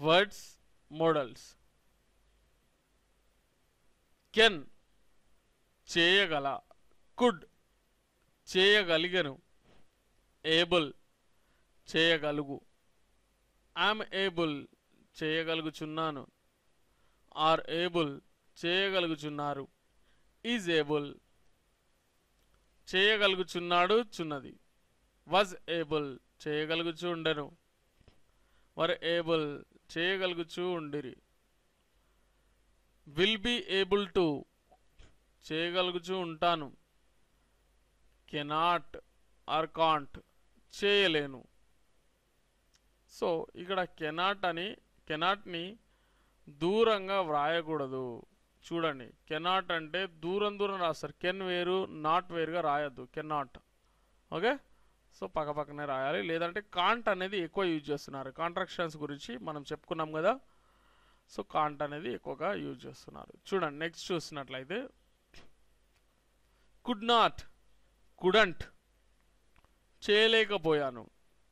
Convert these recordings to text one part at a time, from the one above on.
words modals can చేయగల could చేయగలిగను able చేయగలుగు ఐఎమ్ ఏబుల్ చేయగలుగుచున్నాను ఆర్ ఏబుల్ చేయగలుగుచున్నారు ఈజ్ ఏబుల్ చేయగలుగుచున్నాడు చున్నది వాజ్ ఏబుల్ చేయగలుగుచు ఉండెను వర్ ఏబుల్ చేయగలుగుచు ఉండిరి విల్ బీ ఏబుల్ టు చేయగలుగుచు ఉంటాను కెనాట్ ఆర్ కాంట్ చేయలేను సో ఇక్కడ కెనాట్ అని కెనాట్ని దూరంగా వ్రాయకూడదు చూడండి కెనాట్ అంటే దూరం దూరం రాస్తారు కెన్ వేరు నాట్ వేరుగా రాయొద్దు కెనాట్ ఓకే సో పక్క పక్కనే రాయాలి లేదంటే కాంట్ అనేది ఎక్కువ యూజ్ చేస్తున్నారు కాంట్రాక్షన్స్ గురించి మనం చెప్పుకున్నాం కదా సో కాంట్ అనేది ఎక్కువగా యూజ్ చేస్తున్నారు చూడండి నెక్స్ట్ చూసినట్లయితే కుడ్ నాట్ కుడంట్ చేయలేకపోయాను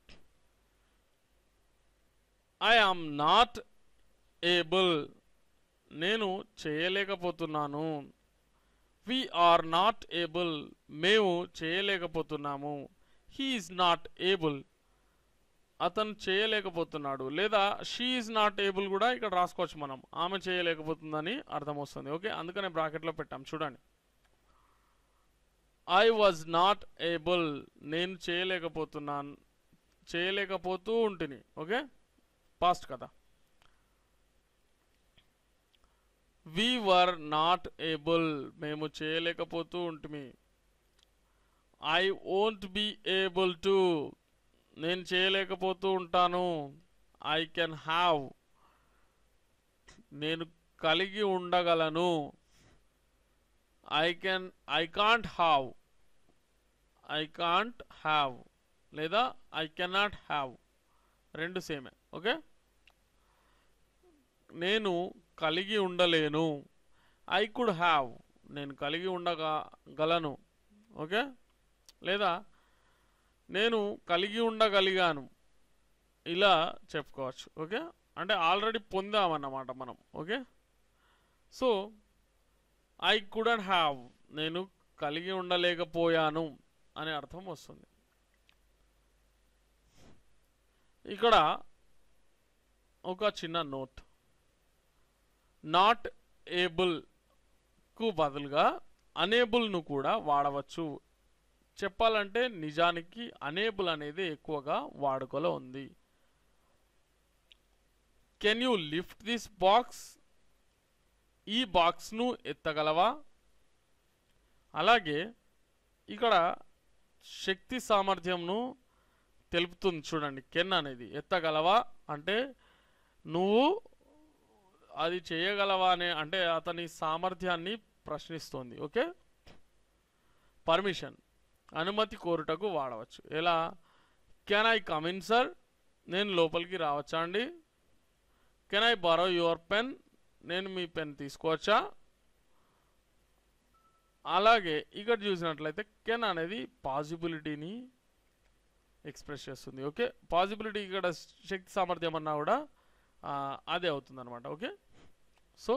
ఐ ఆమ్ నాట్ ఏబుల్ నేను చేయలేకపోతున్నాను వి ఆర్ నాట్ ఏబుల్ మేము చేయలేకపోతున్నాము హీ ఈజ్ నాట్ ఏబుల్ అతను చేయలేకపోతున్నాడు లేదా షీ ఈజ్ నాట్ ఏబుల్ కూడా ఇక్కడ రాసుకోవచ్చు మనం ఆమె చేయలేకపోతుందని అర్థం వస్తుంది ఓకే అందుకనే బ్రాకెట్లో పెట్టాం చూడండి ఐ వాజ్ నాట్ ఏబుల్ నేను చేయలేకపోతున్నాను చేయలేకపోతూ ఉంటుంది ఓకే పాస్ట్ కదా వి వర్ నాట్ ఏబుల్ మేము చేయలేకపోతూ ఉంటుంది I won't be able to నేను చేయలేకపోతూ ఉంటాను ఐ కెన్ హ్యావ్ నేను కలిగి ఉండగలను I can I can't have I can't have లేదా ఐ కెనాట్ హ్యావ్ రెండు సేమే ఓకే నేను కలిగి ఉండలేను ఐ కుడ్ హ్యావ్ నేను కలిగి ఉండగా గలను ఓకే లేదా నేను కలిగి ఉండగలిగాను ఇలా చెప్పుకోవచ్చు ఓకే అంటే ఆల్రెడీ పొందామన్నమాట మనం okay so I couldn't have నేను కలిగి ఉండలేకపోయాను అనే అర్థం వస్తుంది ఇక్కడ ఒక చిన్న నోట్ నాట్ ఏబుల్కు బదులుగా అనేబుల్ను కూడా వాడవచ్చు చెప్పాలంటే నిజానికి అనేబుల్ అనేది ఎక్కువగా వాడుకలో ఉంది can you lift this box ఈ బాక్స్ను ఎత్తగలవా అలాగే ఇక్కడ శక్తి సామర్థ్యంను తెలుపుతుంది చూడండి కెన్ అనేది ఎత్తగలవా అంటే నువ్వు అది చేయగలవా అనే అంటే అతని సామర్థ్యాన్ని ప్రశ్నిస్తోంది ఓకే పర్మిషన్ అనుమతి కోరుటకు వాడవచ్చు ఎలా కెన్ ఐ కమిన్ సార్ నేను లోపలికి రావచ్చా అండి can I borrow your pen నేను మీ పెన్ తీసుకోవచ్చా అలాగే ఇక్కడ చూసినట్లయితే కెన్ అనేది పాసిబిలిటీని ఎక్స్ప్రెస్ చేస్తుంది ఓకే పాసిబిలిటీ ఇక్కడ శక్తి సామర్థ్యం అన్నా కూడా ఆ, అదే అవుతుంది అనమాట okay so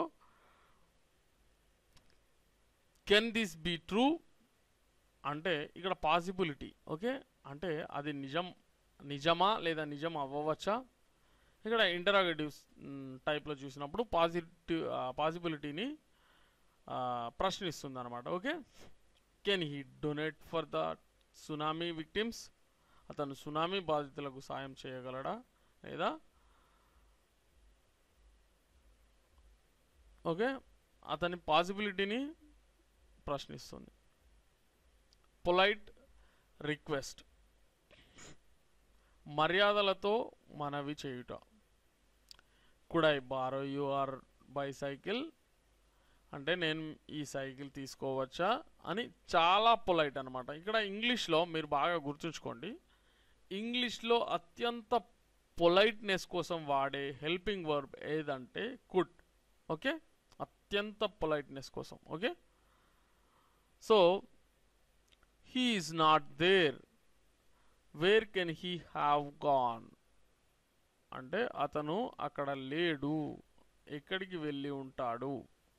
can this be true అంటే ఇక్కడ పాసిబిలిటీ ఓకే అంటే అది నిజం నిజమా లేదా నిజం అవ్వవచ్చా ఇక్కడ ఇంటరాగేటివ్స్ టైప్లో చూసినప్పుడు పాజిటివ్ పాసిబిలిటీని ప్రశ్నిస్తుంది అనమాట okay can he donate for the tsunami victims అతను సునామీ బాధితులకు సాయం చేయగలడా లేదా ఓకే అతని పాసిబిలిటీని ప్రశ్నిస్తుంది పొలైట్ రిక్వెస్ట్ మర్యాదలతో మనవి చేయుట could I borrow your bicycle అంటే నేను ఈ సైకిల్ తీసుకోవచ్చా అని చాలా పొలైట్ అనమాట ఇక్కడ ఇంగ్లీష్లో మీరు బాగా గుర్తుంచుకోండి ఇంగ్లీష్లో అత్యంత పొలైట్నెస్ కోసం వాడే హెల్పింగ్ వర్బ్ ఏదంటే కుడ్ ఓకే అత్యంత పొలైట్నెస్ కోసం okay so he is not there where can he have gone అంటే అతను అక్కడ లేడు ఎక్కడికి వెళ్ళి ఉంటాడు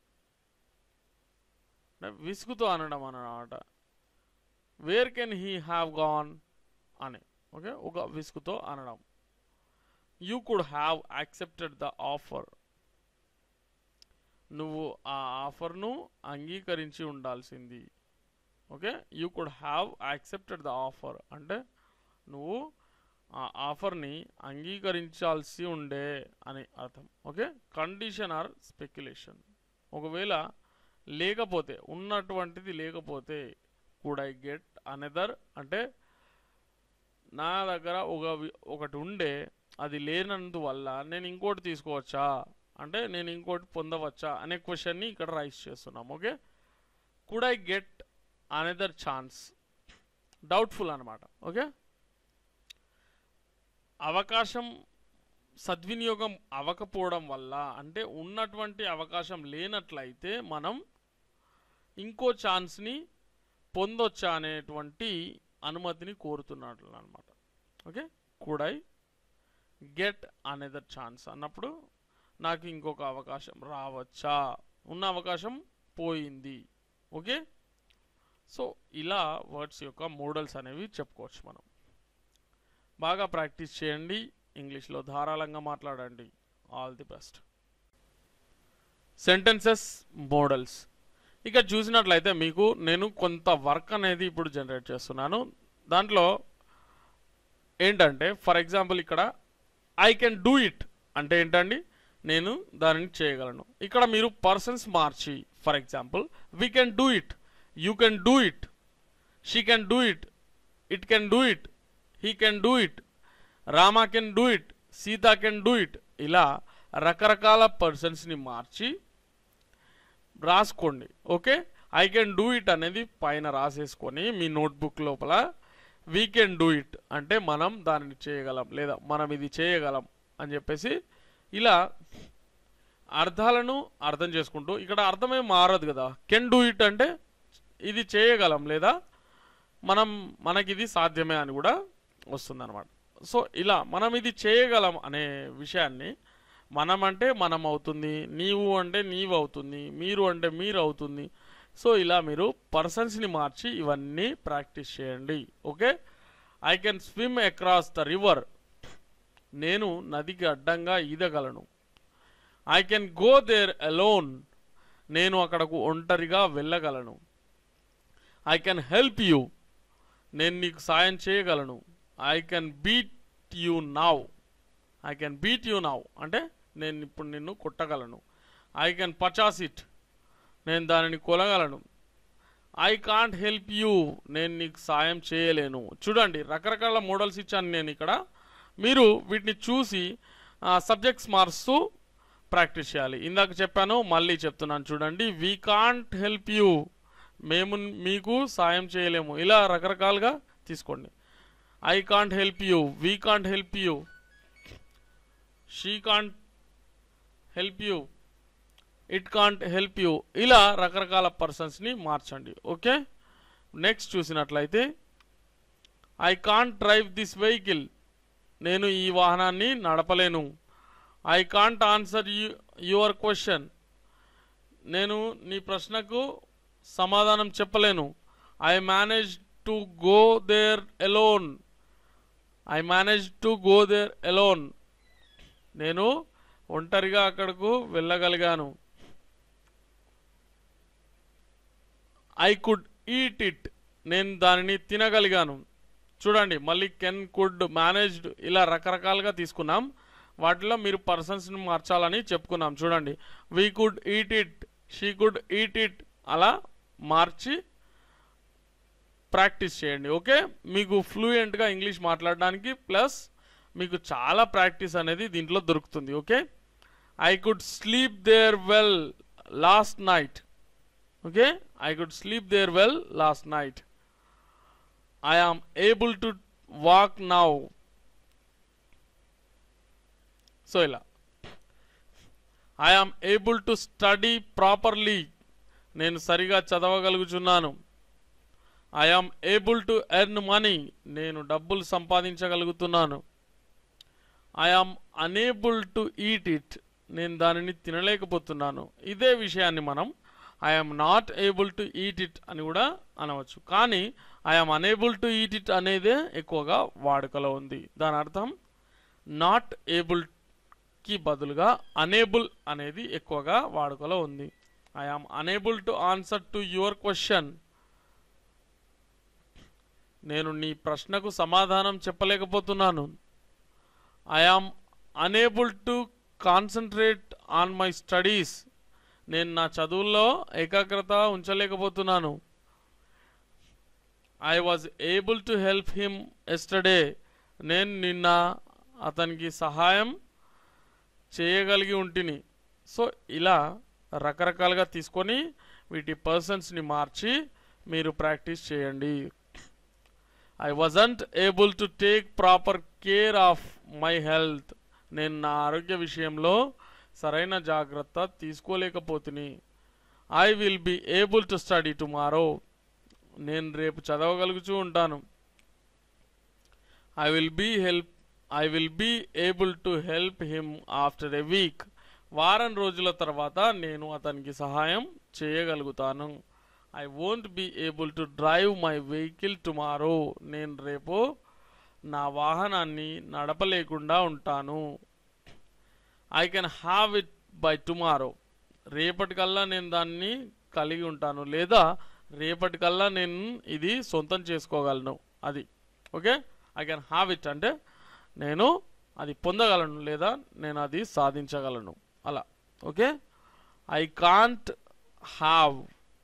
అంటే విసుగుతో అనడం అన్నమాట where can he have gone అని ఓకే ఒక విసుగుతో అనడం you could have accepted the offer నువ్వు ఆ ఆఫర్ను అంగీకరించి ఉండాల్సింది okay you could have accepted the offer అంటే నువ్వు ఆ ఆఫర్ని అంగీకరించాల్సి ఉండే అని అర్థం ఓకే కండిషన్ ఆర్ స్పెక్యులేషన్ ఒకవేళ లేకపోతే ఉన్నటువంటిది లేకపోతే కుడ్ ఐ గెట్ అనదర్ అంటే నా దగ్గర ఒక వి- ఒకటి ఉండే అది లేనందువల్ల నేను ఇంకోటి తీసుకోవచ్చా అంటే నేను ఇంకోటి పొందవచ్చా అనే క్వశ్చన్ని ఇక్కడ రైస్ చేస్తున్నాం okay could I get another chance doubtful అనమాట ఓకే అవకాశం సద్వినియోగం అవ్వకపోవడం వల్ల అంటే ఉన్నటువంటి అవకాశం లేనట్లయితే మనం ఇంకో ఛాన్స్ని పొందొచ్చా అనేటువంటి అనుమతిని కోరుతున్నట్లు అనమాట okay could I get another chance అన్నప్పుడు నాకు ఇంకొక అవకాశం రావచ్చా ఉన్న అవకాశం పోయింది ఓకే సో ఇలా వర్డ్స్ యొక్క మోడల్స్ అనేవి చెప్పుకోవచ్చు మనం బాగా ప్రాక్టీస్ చేయండి ఇంగ్లీష్లో ధారాళంగా మాట్లాడండి all the best sentences modals ఇక చూసినట్లయితే మీకు నేను కొంత వర్క్ అనేది ఇప్పుడు జనరేట్ చేస్తున్నాను దాంట్లో ఏంటంటే ఫర్ ఎగ్జాంపుల్ ఇక్కడ ఐ కెన్ డూ ఇట్ అంటే ఏంటండి నేను దానిని చేయగలను ఇక్కడ మీరు పర్సన్స్ మార్చి for example we can do it you can do it she can do it it can do it he can do it Rama can do it Sita can do it ఇలా రకరకాల పర్సన్స్ని మార్చి రాసుకోండి okay I can do it అనేది పైన రాసేసుకొని మీ notebook లోపల వీ కెన్ డూ ఇట్ అంటే మనం దానిని చేయగలం లేదా మనం ఇది చేయగలం అని చెప్పేసి ఇలా అర్థాలను అర్థం చేసుకుంటూ ఇక్కడ అర్థమే మారదు కదా కెన్ డూ ఇట్ అంటే ఇది చేయగలం లేదా మనం మనకి ఇది సాధ్యమే అని కూడా వస్తుందన్నమాట సో ఇలా మనం ఇది చేయగలం అనే విషయాన్ని మనం అంటే మనం అవుతుంది నీవు అంటే నీవు అవుతుంది మీరు అంటే మీరు అవుతుంది సో ఇలా మీరు పర్సన్స్ని మార్చి ఇవన్నీ ప్రాక్టీస్ చేయండి okay I can swim across the river నేను నదికి అడ్డంగా ఈదగలను I can go there alone నేను అక్కడకు ఒంటరిగా వెళ్ళగలను ఐ కెన్ హెల్ప్ యూ నేను నీకు సాయం చేయగలను I can beat you now I can beat you now అంటే నేను ఇప్పుడు నిన్ను కొట్టగలను ఐ కెన్ పచాస్ ఇట్ నేను దానిని కొలగలను ఐ కాంట్ హెల్ప్ యూ నేను నీకు సాయం చేయలేను చూడండి రకరకాల మోడల్స్ ఇచ్చాను నేను ఇక్కడ మీరు వీటిని చూసి సబ్జెక్ట్స్ మారుస్తూ ప్రాక్టీస్ చేయాలి ఇందాక చెప్పాను మళ్ళీ చెప్తున్నాను చూడండి వీ కాంట్ హెల్ప్ యూ మేము మీకు సాయం చేయలేము ఇలా రకరకాలుగా తీసుకోండి I can't help you we can't help you she can't help you it can't help you ఇలా రకరకాల పర్సన్స్ని మార్చండి ఓకే నెక్స్ట్ చూసినట్లయితే I can't drive this vehicle నేను ఈ వాహనాన్ని నడపలేను I can't answer you your question నేను నీ ప్రశ్నకు సమాధానం చెప్పలేను I manage to go there alone I manage to go there alone నేను ఒంటరిగా అక్కడకు వెళ్ళగలిగాను ఐ కుడ్ ఈట్ ఇట్ నేను దానిని తినగలిగాను చూడండి మళ్ళీ కెన్ కుడ్ మేనేజ్డ్ ఇలా రకరకాలుగా తీసుకున్నాం వాటిలో మీరు పర్సన్స్ని మార్చాలని చెప్పుకున్నాం చూడండి we could eat it she could eat it అలా మార్చి ప్రాక్టీస్ చేయండి ఓకే మీకు ఫ్లూయెంట్గా ఇంగ్లీష్ మాట్లాడడానికి ప్లస్ మీకు చాలా ప్రాక్టీస్ అనేది దీంట్లో దొరుకుతుంది okay I could sleep there well last night okay I could sleep there well last night I am able to walk now so ఇలా I am able to study properly నేను సరిగా చదవగలుగుచున్నాను I am able to earn money నేను డబ్బులు సంపాదించగలుగుతున్నాను I am unable to eat it నేను దానిని తినలేకపోతున్నాను ఇదే విషయాన్ని మనం I'm not able to eat it అని కూడా అనవచ్చు కానీ I'm unable to eat it అనేదే ఎక్కువగా వాడుకలో ఉంది దాని అర్థం నాట్ ఏబుల్కి బదులుగా అనేబుల్ అనేది ఎక్కువగా వాడుకలో ఉంది I am unable to answer to your question నేను నీ ప్రశ్నకు సమాధానం చెప్పలేకపోతున్నాను I am unable to concentrate on my studies నేను నా చదువుల్లో ఏకాగ్రత ఉంచలేకపోతున్నాను I was able to help him yesterday నేను నిన్న అతనికి సహాయం చేయగలిగి ఉంటిని సో ఇలా రకరకాలుగా తీసుకొని వీటి పర్సన్స్ని మార్చి మీరు ప్రాక్టీస్ చేయండి I wasn't able to take proper care of my health నేను నా ఆరోగ్య విషయంలో సరైన జాగ్రత్త తీసుకోలేకపోతుని I will be able to study tomorrow నేను రేపు చదవగలుగుతూ ఉంటాను I will be help I will be able to help him after a week వారం రోజుల తర్వాత నేను అతనికి సహాయం చేయగలుగుతాను I won't be able to drive my vehicle tomorrow నేను రేపు నా వాహనాన్ని నడపలేకుండా ఉంటాను I can have it by tomorrow రేపటికల్లా నేను దాన్ని కలిగి ఉంటాను లేదా రేపటికల్లా నేను ఇది సొంతం చేసుకోగలను అది okay I can have it అంటే నేను అది పొందగలను లేదా నేను అది సాధించగలను అలా okay I can't have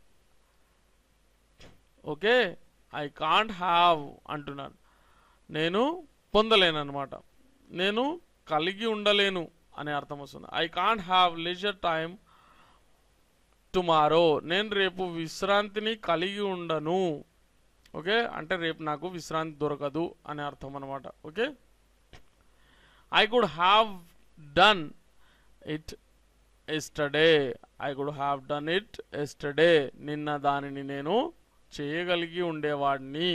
okay I can't have అంటున్నాను నేను పొందలేను అనమాట నేను కలిగి ఉండలేను అనే అర్థం వస్తుంది I can't have leisure time tomorrow నేను రేపు విశ్రాంతిని కలిగి ఉండను ఓకే అంటే రేపు నాకు విశ్రాంతి దొరకదు అనే అర్థం అనమాట okay I could have done it yesterday I could have done it yesterday నిన్న దానిని నేను చేయగలిగి ఉండేవాడిని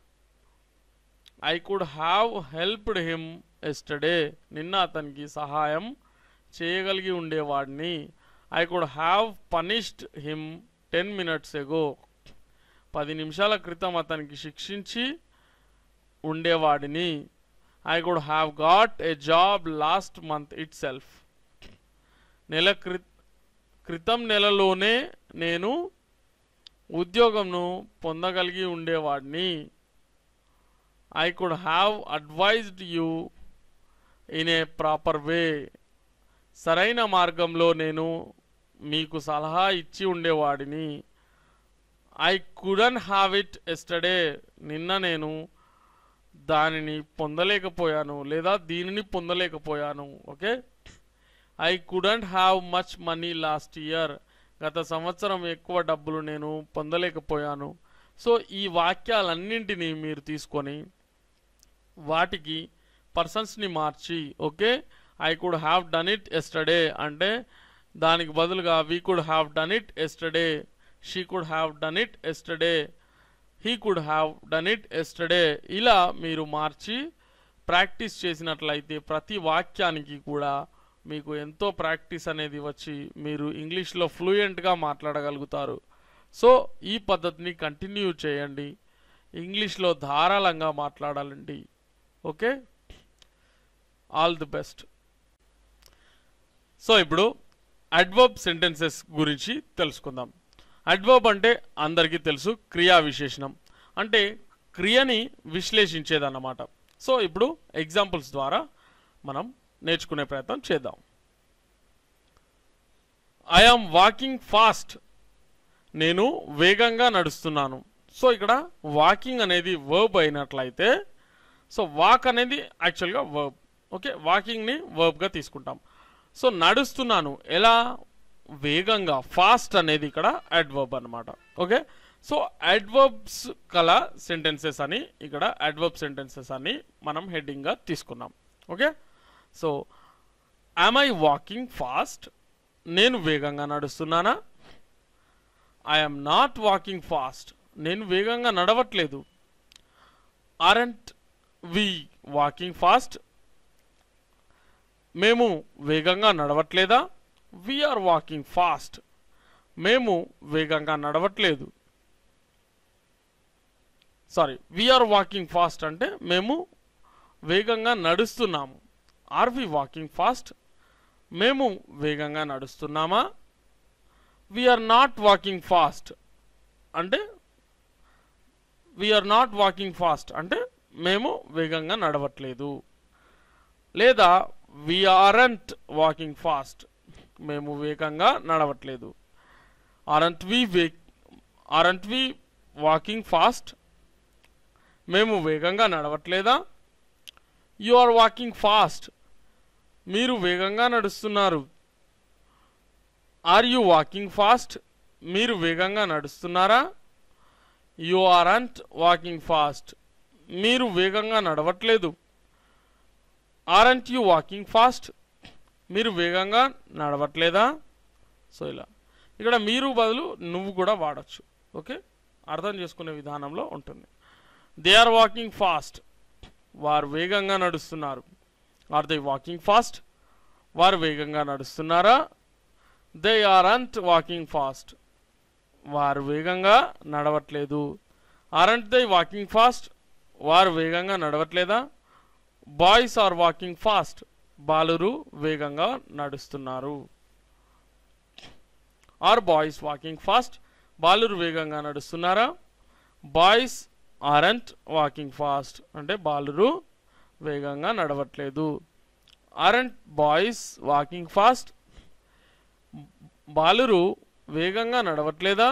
I could have helped him yesterday నిన్న అతనికి సహాయం చేయగలిగి ఉండేవాడిని I could have punished him ten minutes ago పది నిమిషాల క్రితం అతనికి శిక్షించి ఉండేవాడిని I could have got a job last month itself నెల క్రి క్రితం నెలలోనే నేను ఉద్యోగంను పొందగలిగి ఉండేవాడిని I could have advised you in a proper way సరైన మార్గంలో నేను మీకు సలహా ఇచ్చి ఉండేవాడిని I couldn't have it yesterday నిన్న నేను దానిని పొందలేకపోయాను లేదా దీనిని పొందలేకపోయాను okay I couldn't have much money last year గత సంవత్సరం ఎక్కువ డబ్బులు నేను పొందలేకపోయాను సో ఈ వాక్యాలన్నింటినీ మీరు తీసుకొని వాటికి పర్సన్స్ని మార్చి okay I could have done it yesterday అంటే దానికి బదులుగా we could have done it yesterday she could have done it yesterday he could have done it yesterday ఇలా మీరు మార్చి ప్రాక్టీస్ చేసినట్లయితే ప్రతి వాక్యానికి కూడా మీకు ఎంతో ప్రాక్టీస్ అనేది వచ్చి మీరు ఇంగ్లీష్లో ఫ్లూయెంట్గా మాట్లాడగలుగుతారు సో ఈ పద్ధతిని కంటిన్యూ చేయండి ఇంగ్లీష్లో ధారాళంగా మాట్లాడాలండి okay all the best so ఇప్పుడు అడ్వర్బ్ సెంటెన్సెస్ గురించి తెలుసుకుందాం అడ్వర్బ్ అంటే అందరికీ తెలుసు క్రియా విశేషణం అంటే క్రియని విశ్లేషించేదన్నమాట సో ఇప్పుడు ఎగ్జాంపుల్స్ ద్వారా మనం నేర్చుకునే ప్రయత్నం చేద్దాం ఐ ఆమ్ వాకింగ్ ఫాస్ట్ నేను వేగంగా నడుస్తున్నాను సో ఇక్కడ వాకింగ్ అనేది వర్బ్ అయినట్లయితే సో వాక్ అనేది యాక్చువల్గా వర్బ్ ఓకే వాకింగ్ని వర్బ్గా తీసుకుంటాం సో నడుస్తున్నాను ఎలా వేగంగా ఫాస్ట్ అనేది ఇక్కడ అడ్వర్బ్ అనమాట ఓకే సో అడ్వర్బ్స్ కల సెంటెన్సెస్ అని ఇక్కడ అడ్వర్బ్ సెంటెన్సెస్ అని మనం హెడ్డింగ్గా తీసుకున్నాం okay so am I walking fast నేను వేగంగా నడుస్తున్నానా ఐఎమ్ నాట్ వాకింగ్ ఫాస్ట్ నేను వేగంగా నడవట్లేదు ఆర్ఎంట్ వి వాకింగ్ ఫాస్ట్ మేము వేగంగా నడవట్లేదా వీఆర్ వాకింగ్ ఫాస్ట్ మేము వేగంగా నడవట్లేదు సారీ వీఆర్ వాకింగ్ ఫాస్ట్ అంటే మేము వేగంగా నడుస్తున్నాము ఆర్ వి వాకింగ్ ఫాస్ట్ మేము వేగంగా నడుస్తున్నామా వీఆర్ నాట్ వాకింగ్ ఫాస్ట్ అంటే వీఆర్ నాట్ వాకింగ్ ఫాస్ట్ అంటే మేము వేగంగా నడవట్లేదు లేదా వీఆర్ంట్ వాకింగ్ ఫాస్ట్ మేము వేగంగా నడవట్లేదు aren't we way aren't we walking fast మేము వేగంగా నడవట్లేదా యు ఆర్ వాకింగ్ ఫాస్ట్ మీరు వేగంగా నడుస్తున్నారు ఆర్ యు వాకింగ్ ఫాస్ట్ మీరు వేగంగా నడుస్తున్నారా you aren't walking fast మీరు వేగంగా నడవట్లేదు ఆరంట్ యు వాకింగ్ ఫాస్ట్ మీరు వేగంగా నడవట్లేదా సో ఇలా ఇక్కడ మీరు బదులు నువ్వు కూడా వాడచ్చు ఓకే అర్థం చేసుకునే విధానంలో ఉంటుంది దే ఆర్ వాకింగ్ ఫాస్ట్ వారు వేగంగా నడుస్తున్నారు ఆర్ దే వాకింగ్ ఫాస్ట్ వారు వేగంగా నడుస్తున్నారా they aren't walking fast వారు వేగంగా నడవట్లేదు ఆరంట్ దే వాకింగ్ ఫాస్ట్ వారు వేగంగా నడవట్లేదా బాయ్స్ ఆర్ వాకింగ్ ఫాస్ట్ బాలురు వేగంగా నడుస్తున్నారు ఆర్ బాయ్స్ వాకింగ్ ఫాస్ట్ బాలురు వేగంగా నడుస్తున్నారా బాయ్స్ ఆరంట్ వాకింగ్ ఫాస్ట్ అంటే బాలురు వేగంగా నడవట్లేదు ఆరంట్ బాయ్స్ వాకింగ్ ఫాస్ట్ బాలురు వేగంగా నడవట్లేదా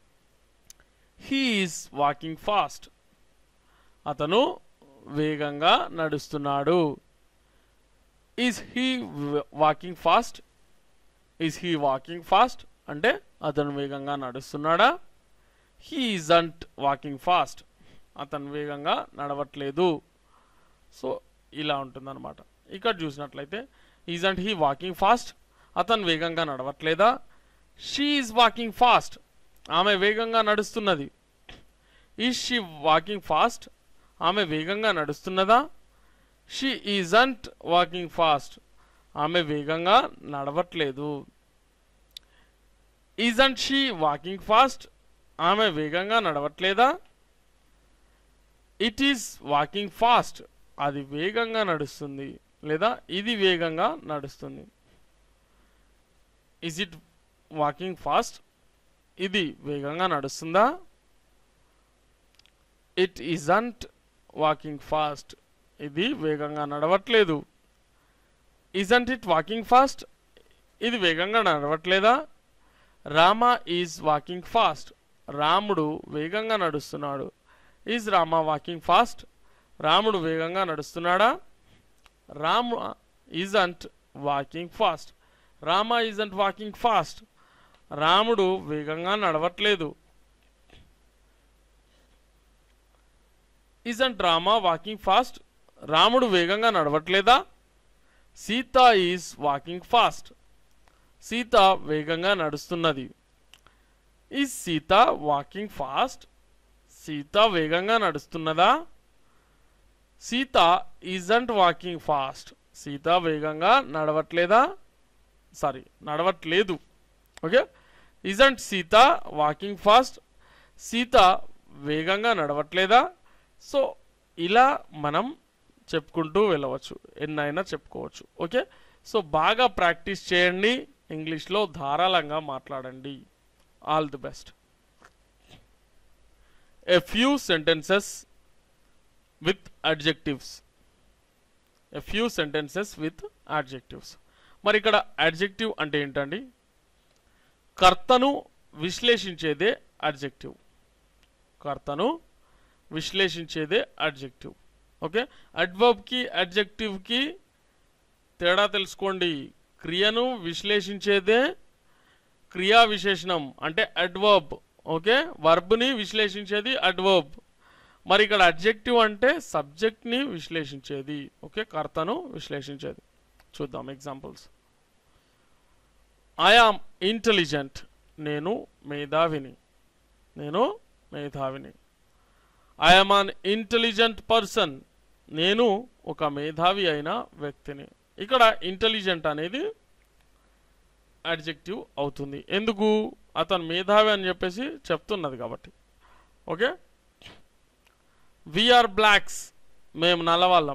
హీఈస్ వాకింగ్ ఫాస్ట్ అతను వేగంగా నడుస్తున్నాడు is he walking fast is he walking fast అంటే అతను వేగంగా నడుస్తున్నాడా హీ ఈజంట్ వాకింగ్ ఫాస్ట్ అతను వేగంగా నడవట్లేదు సో ఇలా ఉంటుందన్నమాట ఇక్కడ చూసినట్లయితే ఈజంట్ హీ వాకింగ్ ఫాస్ట్ అతను వేగంగా నడవట్లేదా షీ ఈజ్ వాకింగ్ ఫాస్ట్ ఆమె వేగంగా నడుస్తున్నది ఈజ్ షీ వాకింగ్ ఫాస్ట్ ఆమె వేగంగా నడుస్తున్నదా షీ ఈజంట్ వాకింగ్ ఫాస్ట్ ఆమె వేగంగా నడవట్లేదు ఈజంట్ షీ వాకింగ్ ఫాస్ట్ ఆమె వేగంగా నడవట్లేదా ఇట్ ఈస్ వాకింగ్ ఫాస్ట్ అది వేగంగా నడుస్తుంది లేదా ఇది వేగంగా నడుస్తుంది ఇజ్ ఇట్ వాకింగ్ ఫాస్ట్ ఇది వేగంగా నడుస్తుందా ఇట్ ఈజంట్ వాకింగ్ ఫాస్ట్ ఇది వేగంగా నడవట్లేదు ఇజంట్ ఇట్ వాకింగ్ ఫాస్ట్ ఇది వేగంగా నడవట్లేదా రామ ఈజ్ వాకింగ్ ఫాస్ట్ రాముడు వేగంగా నడుస్తున్నాడు ఈజ్ రామ వాకింగ్ ఫాస్ట్ రాముడు వేగంగా నడుస్తున్నాడా Rama isn't walking fast Rama isn't walking fast రాముడు వేగంగా నడవట్లేదు ఈజంట్ రామ వాకింగ్ ఫాస్ట్ రాముడు వేగంగా నడవట్లేదా Sita is walking fast Sita వేగంగా నడుస్తున్నది is Sita walking fast Sita వేగంగా నడుస్తున్నదా Sita isn't walking fast Sita వేగంగా నడవట్లేదా సారీ నడవట్లేదు okay isn't Sita walking fast Sita వేగంగా నడవట్లేదా సో ఇలా మనం చెప్పుకుంటూ వెళ్ళవచ్చు ఎన్నైనా చెప్పుకోవచ్చు ఓకే సో బాగా ప్రాక్టీస్ చేయండి ఇంగ్లీష్లో ధారాళంగా మాట్లాడండి all the best a few sentences with adjectives a few sentences with adjectives మరి ఇక్కడ అడ్జెక్టివ్ అంటే ఏంటండి కర్తను విశ్లేషించేదే అడ్జెక్టివ్ కర్తను విశ్లేషించేదే అడ్జెక్టివ్ ఓకే అడ్వర్బ్కి అడ్జెక్టివ్కి తేడా తెలుసుకోండి క్రియను విశ్లేషించేదే క్రియా విశేషణం అంటే అడ్వర్బ్ ఓకే వర్బ్ని విశ్లేషించేది అడ్వర్బ్ మరి ఇక్కడ అడ్జెక్టివ్ అంటే సబ్జెక్ట్ని విశ్లేషించేది ఓకే కర్తను విశ్లేషించేది చూద్దాం ఎగ్జాంపుల్స్ ఐఆమ్ ఇంటెలిజెంట్ నేను మేధావిని నేను మేధావిని ఐఎమ్ అన్ ఇంటెలిజెంట్ పర్సన్ నేను ఒక మేధావి అయిన వ్యక్తిని ఇక్కడ ఇంటెలిజెంట్ అనేది అడ్జెక్టివ్ అవుతుంది ఎందుకు అతను మేధావి అని చెప్పేసి చెప్తున్నది కాబట్టి ఓకే వీఆర్ బ్లాక్స్ మేము నల్లవాళ్ళం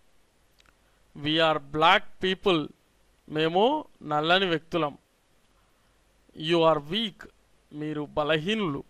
వీఆర్ బ్లాక్ పీపుల్ మేము నల్లని వ్యక్తులం యు ఆర్ వీక్ మీరు బలహీనులు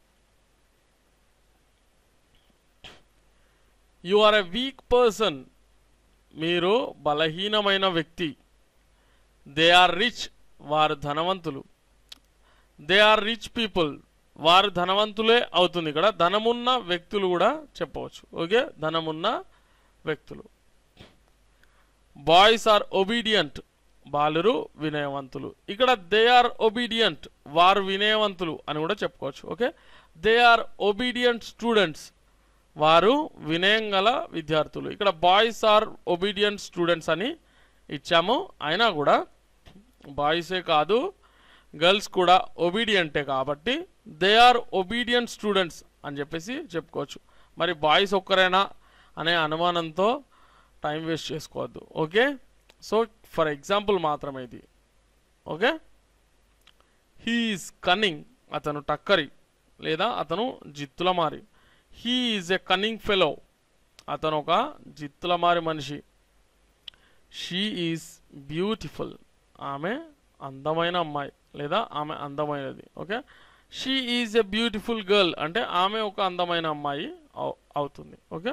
you are a weak person మీరు బలహీనమైన వ్యక్తి దే ఆర్ రిచ్ వారు ధనవంతులు దే ఆర్ రిచ్ పీపుల్ వారు ధనవంతులే అవుతుంది ఇక్కడ ధనమున్న వ్యక్తులు కూడా చెప్పవచ్చు ఓకే ధనమున్న వ్యక్తులు బాయ్స్ ఆర్ ఒబీడియంట్ బాలురు వినయవంతులు ఇక్కడ దే ఆర్ ఒబీడియంట్ వారు వినయవంతులు అని కూడా చెప్పుకోవచ్చు okay they are obedient students వారు వినయం గల విద్యార్థులు ఇక్కడ బాయ్స్ ఆర్ ఒబీడియంట్ స్టూడెంట్స్ అని ఇచ్చాము అయినా కూడా బాయ్సే కాదు గర్ల్స్ కూడా ఒబీడియంటే కాబట్టి దే ఆర్ ఒబీడియంట్ స్టూడెంట్స్ అని చెప్పేసి చెప్పుకోవచ్చు మరి బాయ్స్ ఒక్కరేనా అనే అనుమానంతో టైం వేస్ట్ చేసుకోవద్దు ఓకే సో ఫర్ ఎగ్జాంపుల్ మాత్రమే ఇది ఓకే హీఈస్ కన్నింగ్ అతను టక్కరి లేదా అతను జిత్తులమారి he is a cunning fellow అతను ఒక జిత్తులమారి మనిషి షీ ఈజ్ బ్యూటిఫుల్ ఆమె అందమైన అమ్మాయి లేదా ఆమె అందమైనది okay she is a beautiful girl అంటే ఆమె ఒక అందమైన అమ్మాయి అవు- అవుతుంది ఓకే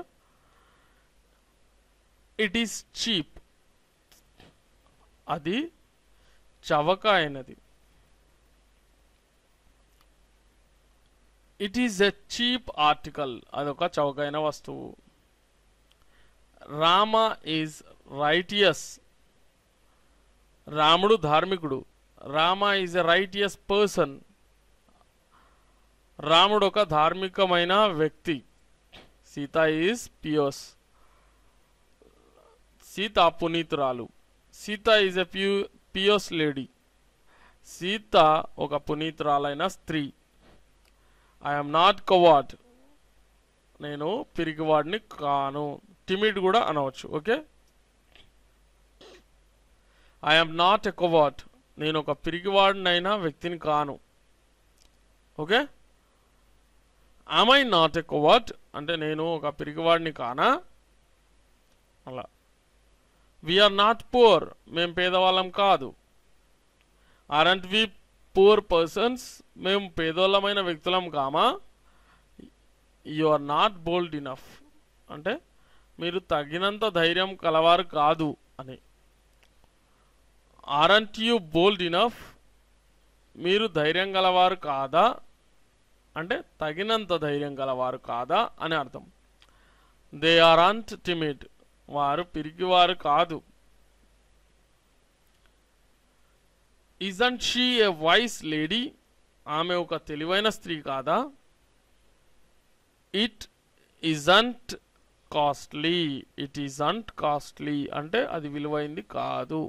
ఇట్ ఈస్ చీప్ అది చవక అయినది it is a cheap article అదొక చౌకైన వస్తువు రామ ఈజ్ రైటియస్ రాముడు ధార్మికుడు Rama is a righteous person రాముడు ఒక ధార్మికమైన వ్యక్తి సీత ఈజ్ పియోస్ సీత పునీతురాలు సీత ఈజ్ ఎ ప్యూ పియోస్ లేడీ సీత ఒక పునీతురాలైన స్త్రీ ఐఎమ్ నాట్ కవార్డ్ నేను పిరికివాడిని కాను టిమిడ్ కూడా అనవచ్చు okay I'm not a coward నేను ఒక పిరికివాడినైనా వ్యక్తిని కాను okay I not a coward అంటే నేను ఒక పిరికివాడిని కానా అలా వీఆర్ నాట్ పూర్ మేము పేదవాళ్ళం కాదు ఆరంట్ వి పూర్ పర్సన్స్ మేము పేదోళ్ళమైన వ్యక్తులం comma you are not bold enough అంటే మీరు తగినంత ధైర్యం కలవారు కాదు అని ఆరంట్ యు బోల్డ్ ఇనఫ్ మీరు ధైర్యం గలవారు కాదా అంటే తగినంత ధైర్యం గలవారు కాదా అని అర్థం దే ఆర్ అంట్ టిమిడ్ వారు పిరికివారు కాదు isn't she a wise lady ఆమె ఒక తెలివైన స్త్రీ కాదా it isn't costly it isn't costly అంటే అది విలువైంది కాదు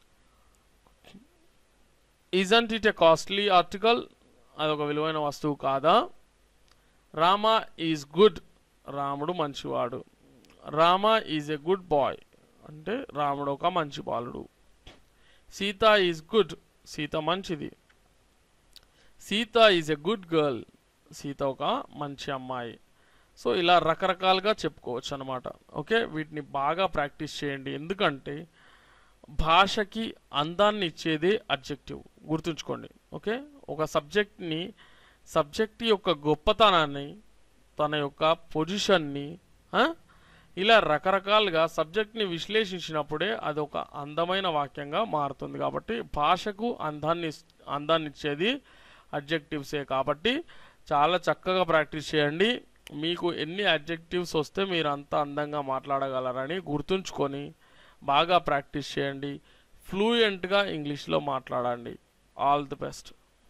isn't it a costly article అదొక విలువైన వస్తువు కాదా రామ ఈజ్ గుడ్ రాముడు మంచివాడు Rama is a good boy అంటే రాముడు ఒక మంచి బాలుడు సీత ఈజ్ గుడ్ సీత మంచిది Sita is a good girl Sita ఒక మంచి అమ్మాయి సో ఇలా రకరకాలుగా చెప్పుకోవచ్చు అనమాట ఓకే వీటిని బాగా ప్రాక్టీస్ చేయండి ఎందుకంటే భాషకి అందాన్ని ఇచ్చేదే అబ్జెక్టివ్ గుర్తుంచుకోండి ఓకే ఒక సబ్జెక్ట్ని సబ్జెక్ట్ యొక్క గొప్పతనాన్ని తన యొక్క పొజిషన్ని ఆ, ఇలా రకరకాలుగా సబ్జెక్ట్ని విశ్లేషించినప్పుడే అది ఒక అందమైన వాక్యంగా మారుతుంది కాబట్టి భాషకు అందాన్ని ఇస్- అందాన్ని ఇచ్చేది అడ్జెక్టివ్సే కాబట్టి చాలా చక్కగా ప్రాక్టీస్ చేయండి మీకు ఎన్ని అడ్జెక్టివ్స్ వస్తే మీరు అంత అందంగా మాట్లాడగలరని గుర్తుంచుకొని బాగా ప్రాక్టీస్ చేయండి ఫ్లూయెంట్గా ఇంగ్లీష్లో మాట్లాడండి all the best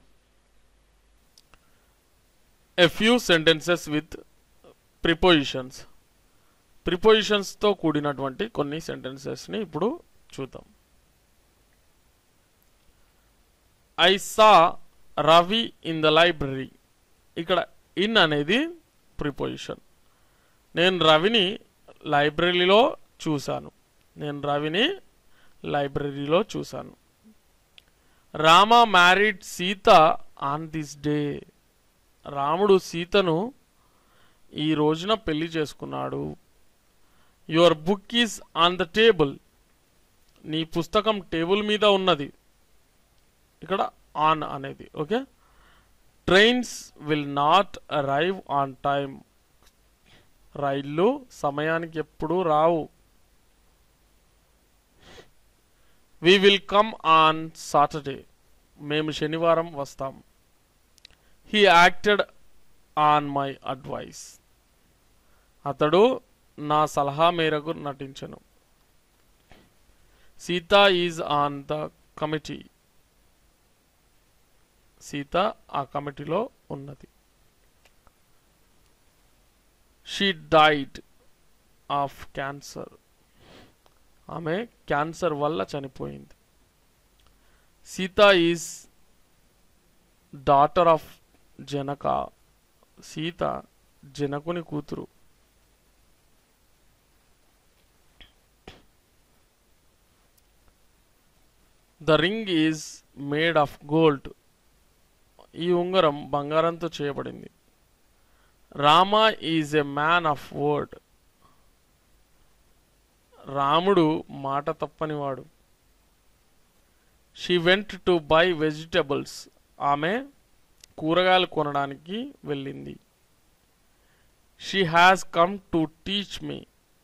a few sentences with prepositions ప్రిపోజిషన్స్తో కూడినటువంటి కొన్ని సెంటెన్సెస్ని ఇప్పుడు చూద్దాం I saw Ravi in the library ఇక్కడ ఇన్ అనేది ప్రిపోజిషన్ నేను రవిని లైబ్రరీలో చూశాను నేను రవిని లైబ్రరీలో చూశాను Rama married Sita on this day రాముడు సీతను ఈ రోజున పెళ్లి చేసుకున్నాడు your book is on the table నీ పుస్తకం టేబుల్ మీద ఉన్నది ఇక్కడ ఆన్ అనేది okay trains will not arrive on time రైళ్ళు సమయానికి ఎప్పుడూ రావు we will come on Saturday మేము శనివారం వస్తాం he acted on my advice అతడు నా సలహా మేరకు నటించను Sita is on the committee Sita ఆ కమిటీలో ఉన్నది షీ డైడ్ ఆఫ్ క్యాన్సర్ ఆమె క్యాన్సర్ వల్ల చనిపోయింది Sita is daughter of Janaka Sita జనకుని కూతురు the ring is made of gold ఈ ఉంగరం బంగారంతో చేయబడింది Rama is a man of word రాముడు మాట తప్పనివాడు she went to buy vegetables ఆమె కూరగాయలు కొనడానికి వెళ్ళింది she has come to teach me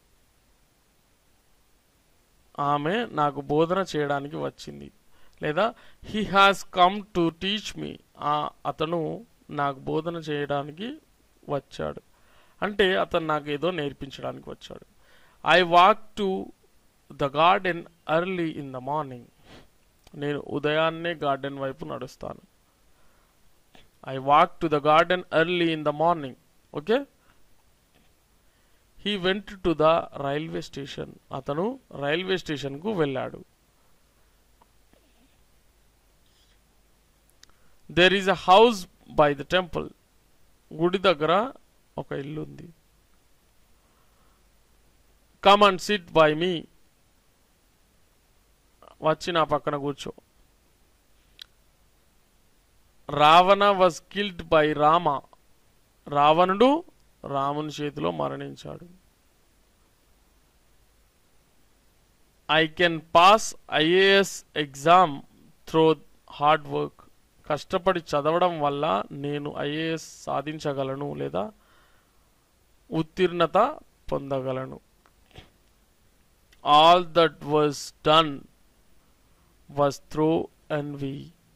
ఆమె నాకు బోధన చేయడానికి వచ్చింది లేదా he has come to teach me అతను నాకు బోధన చేయడానికి వచ్చాడు అంటే అతను నాకు ఏదో నేర్పించడానికి వచ్చాడు I walk to the garden early in the morning నేను ఉదయాన్నే గార్డెన్ వైపు నడుస్తాను I walk to the garden early in the morning okay he went to the railway station అతను రైల్వే స్టేషన్కు వెళ్ళాడు there is a house by the temple గుడి దగ్గర ఒక ఇల్లు ఉంది come and sit by me వచ్చి నా పక్కన కూర్చో Ravana was killed by Rama రావణుడు రాముని చేతిలో మరణించాడు I can pass IAS exam through hard work కష్టపడి చదవడం వల్ల నేను ఐఏఎస్ సాధించగలను లేదా ఉత్తీర్ణత పొందగలను all that was done was through envy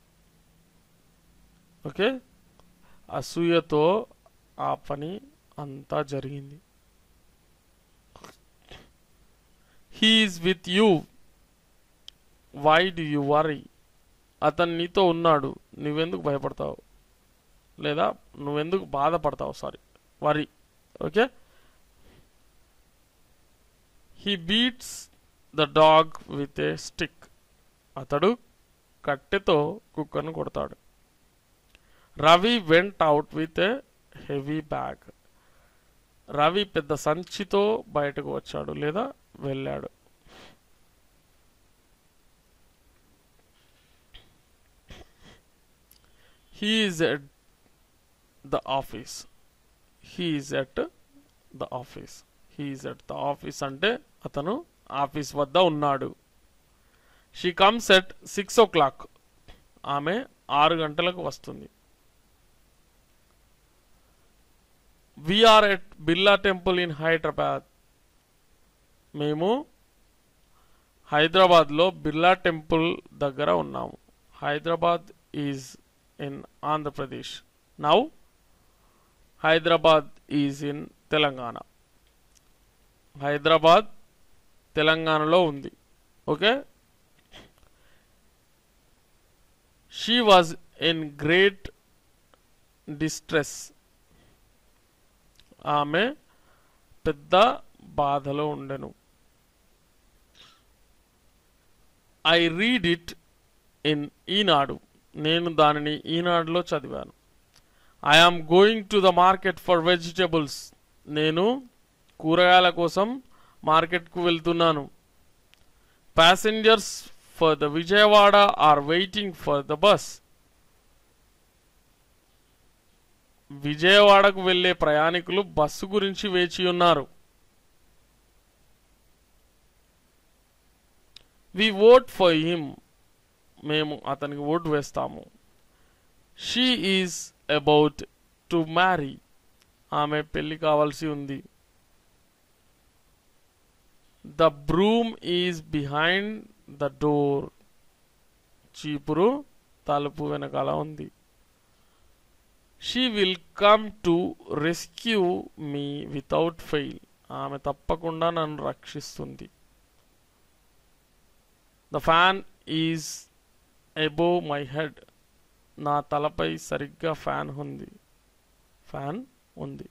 okay అసూయతో ఆ పని అంతా జరిగింది he's with you why do you worry అతను నీతో ఉన్నాడు నువ్వెందుకు భయపడతావు లేదా నువ్వెందుకు బాధపడతావు sorry worry okay he beats the dog with a stick అతడు కట్టెతో కుక్కను కొడతాడు Ravi went out with a heavy bag Ravi పెద్ద సంచితో బయటకు వచ్చాడు లేదా వెళ్ళాడు he is at the office he is at the office he is at the office అంటే అతను ఆఫీస్ వద్ద ఉన్నాడు she comes at six o'clock ఆమె ఆరు గంటలకు వస్తుంది we are at Birla temple in Hyderabad మేము హైదరాబాద్లో బిర్లా టెంపుల్ దగ్గర ఉన్నాము Hyderabad is in Andhra Pradesh now Hyderabad is in Telangana Hyderabad తెలంగాణలో ఉంది okay she was in great distress ఆమె పెద్ద బాధలో ఉండెను I read it in Eenadu నేను దానిని ఈనాడులో చదివాను I am going to the market for vegetables నేను కూరగాయల కోసం మార్కెట్కు వెళ్తున్నాను passengers for the Vijayawada are waiting for the bus విజయవాడకు వెళ్ళే ప్రయాణికులు బస్సు గురించి వేచి ఉన్నారు వి ఓట్ ఫర్ హిమ్ మేము అతనికి ఓటు వేస్తాము she is about to marry ఆమె పెళ్లి కావాల్సి ఉంది the broom is behind the door చీపురు తలుపు వెనకాల ఉంది she will come to rescue me without fail ఆమె తప్పకుండా నన్ను రక్షిస్తుంది the fan is above my head నా తలపై సరిగ్గా ఫ్యాన్ ఉంది ఫ్యాన్ ఉంది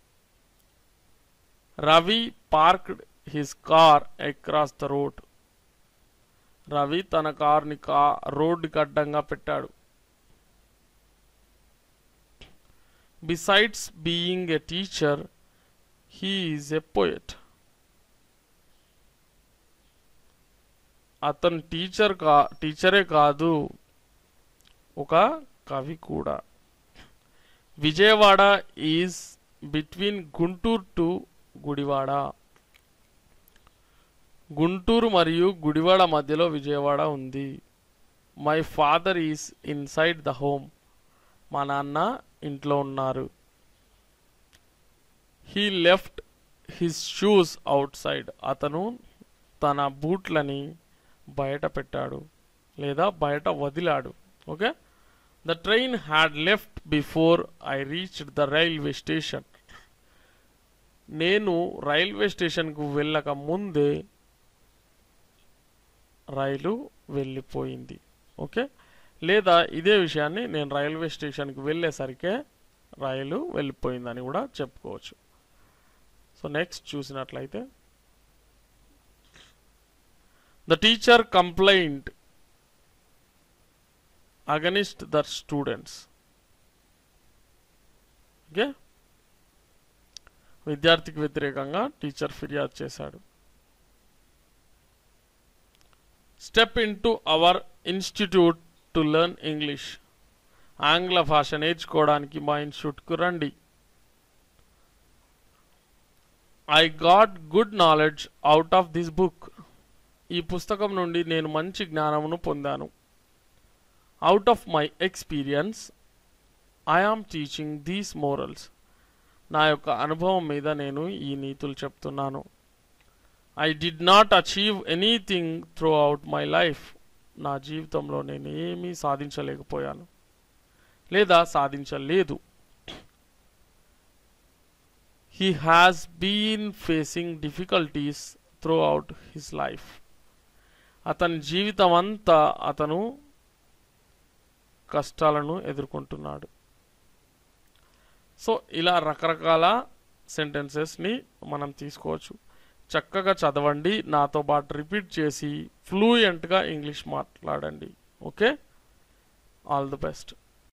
Ravi parked his car across the road Ravi తన కార్ని కా రోడ్డుకి అడ్డంగా పెట్టాడు besides being a teacher he is a poet అతను టీచర్ కా టీచరే కాదు ఒక కవి కూడా Vijayawada is between Guntur to Gudivada Guntur మరియు గుడివాడ మధ్యలో విజయవాడ ఉంది my father is inside the home మా నాన్న ఇంట్లో ఉన్నారు he left his shoes outside అతను తన బూట్లని బయట పెట్టాడు లేదా బయట వదిలాడు okay the train had left before I reached the railway station నేను రైల్వే స్టేషన్కు వెళ్ళక ముందే రైలు వెళ్ళిపోయింది ఓకే లేదా ఇదే విషయాన్ని నేను రైల్వే స్టేషన్కి వెళ్ళేసరికే రైలు వెళ్ళిపోయిందని కూడా చెప్పుకోవచ్చు సో నెక్స్ట్ చూసినట్లయితే the teacher complaint against the students okay విద్యార్థికి వ్యతిరేకంగా టీచర్ ఫిర్యాదు చేశాడు step in to our institute to learn English ఆంగ్ల భాష నేర్చుకోవడానికి మా ఇన్స్టిట్యూట్కు రండి I got good knowledge out of this book ఈ పుస్తకం నుండి నేను మంచి జ్ఞానమును పొందాను out of my experience I am teaching these morals నా యొక్క అనుభవం మీద నేను ఈ నీతులు చెప్తున్నాను I did not achieve anything through throughout my life నా జీవితంలో నేను ఏమీ సాధించలేకపోయాను లేదా సాధించలేదు he has been facing difficulties throughout his life అతని జీవితం అంతా అతను కష్టాలను ఎదుర్కొంటున్నాడు సో ఇలా రకరకాల సెంటెన్సెస్ని మనం తీసుకోవచ్చు చక్కగా చదవండి నాతో పాటు రిపీట్ చేసి ఫ్లూయెంట్గా ఇంగ్లీష్ మాట్లాడండి ఓకే ఆల్ ది బెస్ట్